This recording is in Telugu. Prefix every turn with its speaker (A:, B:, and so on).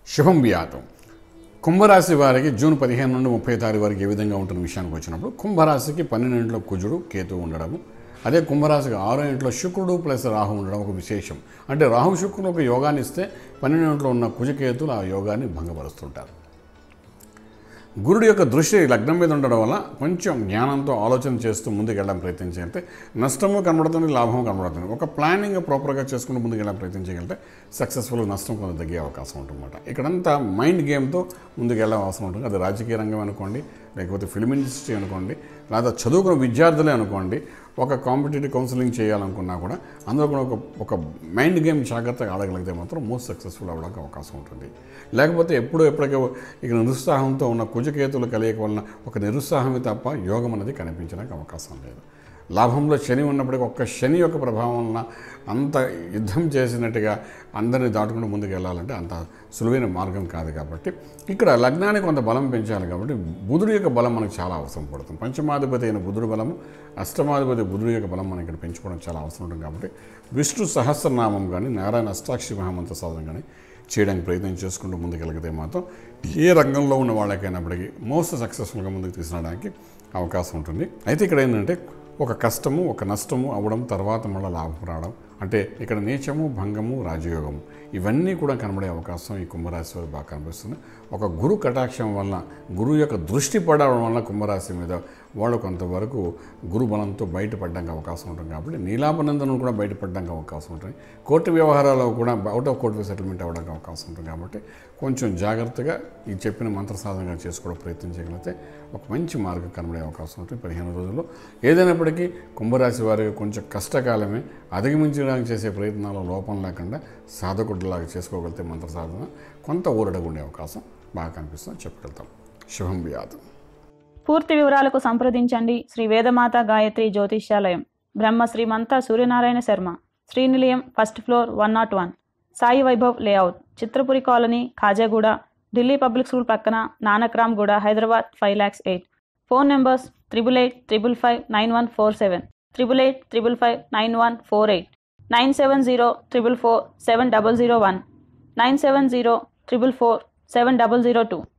A: శుభం బియాతం కుంభరాశి వారికి జూన్ పదిహేను నుండి ముప్పై తారీఖు వరకు ఏ విధంగా ఉంటున్న విషయానికి వచ్చినప్పుడు కుంభరాశికి పన్నెండు ఇంట్లో కుజుడు కేతు ఉండడము అదే కుంభరాశికి ఆరో ఇంట్లో శుక్రుడు ప్లస్ రాహు ఉండడం ఒక విశేషం అంటే రాహు శుక్రుడు ఒక యోగాన్ని ఇస్తే పన్నెండు ఇంట్లో ఉన్న కుజకేతులు ఆ యోగాన్ని భంగపరుస్తుంటారు గురుడు యొక్క దృష్టి లగ్నం మీద ఉండడం వల్ల కొంచెం జ్ఞానంతో ఆలోచన చేస్తూ ముందుకు వెళ్ళడం ప్రయత్నం చేయాలంటే నష్టము కనబడుతుంది లాభం కనబడుతుంది ఒక ప్లానింగ్ ప్రాపర్గా చేసుకుని ముందుకు వెళ్ళడం ప్రయత్నం చేయగలిగితే సక్సెస్ఫుల్ నష్టం కొంత తగ్గే అవకాశం ఉంటుందన్నమాట ఇక్కడంతా మైండ్ గేమ్తో ముందుకు వెళ్ళడం అవసరం ఉంటుంది అది రాజకీయ రంగం అనుకోండి లేకపోతే ఫిల్మ్ ఇండస్ట్రీ అనుకోండి లేదా చదువుకున్న విద్యార్థులే అనుకోండి ఒక కాంపిటేటివ్ కౌన్సిలింగ్ చేయాలనుకున్నా కూడా అందులో కూడా ఒక ఒక మైండ్ గేమ్ జాగ్రత్తగా ఆడగలిగితే మాత్రం మోస్ట్ సక్సెస్ఫుల్ అవ్వడానికి అవకాశం ఉంటుంది లేకపోతే ఎప్పుడు ఎప్పటికీ ఇక నిరుత్సాహంతో ఉన్న కుజకేతులు కలియక వలన ఒక నిరుత్సాహమే తప్ప యోగం అనేది కనిపించడానికి అవకాశం లేదు లాభంలో శని ఉన్నప్పటికీ ఒక్క శని యొక్క ప్రభావం వలన అంత యుద్ధం చేసినట్టుగా అందరినీ దాటుకుంటూ ముందుకు వెళ్ళాలంటే అంత సులువైన మార్గం కాదు కాబట్టి ఇక్కడ లగ్నానికి కొంత బలం పెంచాలి కాబట్టి బుధుడు యొక్క బలం మనకు చాలా అవసరం పడుతుంది పంచమాధిపతి అయిన బుధుడు బలము అష్టమాధిపతి బుధుడు యొక్క బలం మనకి ఇక్కడ పెంచుకోవడం చాలా అవసరం ఉంటుంది కాబట్టి విష్ణు సహస్రనామం కానీ నారాయణ అష్టాక్షి మహామంత్ర సాధన కానీ చేయడానికి ప్రయత్నం చేసుకుంటూ ముందుకెళ్ళగితే మాత్రం ఏ రంగంలో ఉన్న వాళ్ళకైనప్పటికీ మోస్ట్ సక్సెస్ఫుల్గా ముందుకు తీసుకురావడానికి అవకాశం ఉంటుంది అయితే ఇక్కడ ఏంటంటే ఒక కష్టము ఒక నష్టము అవ్వడం తర్వాత మళ్ళీ లాభం రావడం అంటే ఇక్కడ నీచము భంగము రాజయోగము ఇవన్నీ కూడా కనబడే అవకాశం ఈ కుంభరాశి వారికి బాగా కనిపిస్తుంది ఒక గురు కటాక్షం వల్ల గురువు యొక్క దృష్టి పడడం వల్ల కుంభరాశి మీద వాళ్ళు కొంతవరకు గురు బలంతో బయటపడడానికి అవకాశం ఉంటుంది కాబట్టి నీలాపనందనం కూడా బయటపడడానికి అవకాశం ఉంటుంది కోర్టు వ్యవహారాల్లో కూడా అవుట్ ఆఫ్ కోర్టు సెటిల్మెంట్ అవ్వడానికి అవకాశం ఉంటుంది కాబట్టి కొంచెం జాగ్రత్తగా ఈ చెప్పిన మంత్ర సాధనగా చేసుకోవడం ప్రయత్నం చేయగలిగితే ఒక మంచి మార్గం కనబడే అవకాశం ఉంటుంది పదిహేను రోజుల్లో ఏదైనప్పటికీ కుంభరాశి వారికి కొంచెం కష్టకాలమే అధిగమించడానికి చేసే ప్రయత్నాల్లో లోపం లేకుండా సాధకుడిలాగా చేసుకోగలిగితే మంత్ర సాధన కొంత ఊరడగా ఉండే అవకాశం బాగా కనిపిస్తుంది చెప్పగలుగుతాం శుభం వ్యాధం
B: పూర్తి వివరాలకు సంప్రదించండి Shri Vedamata Gayatri Jyotishyalayam Brahma Srimanta Suryanarayana Sharma Srinilayam first floor one nought one Sai Vaibhav layout Chitrapuri colony Khajaguda Delhi public school పక్కన Nanakramguda Hyderabad five lakhs eight phone numbers triple eight triple five nine one four seven triple eight triple five nine one four eight nine seven zero triple four seven double zero one nine seven zero triple four seven double zero two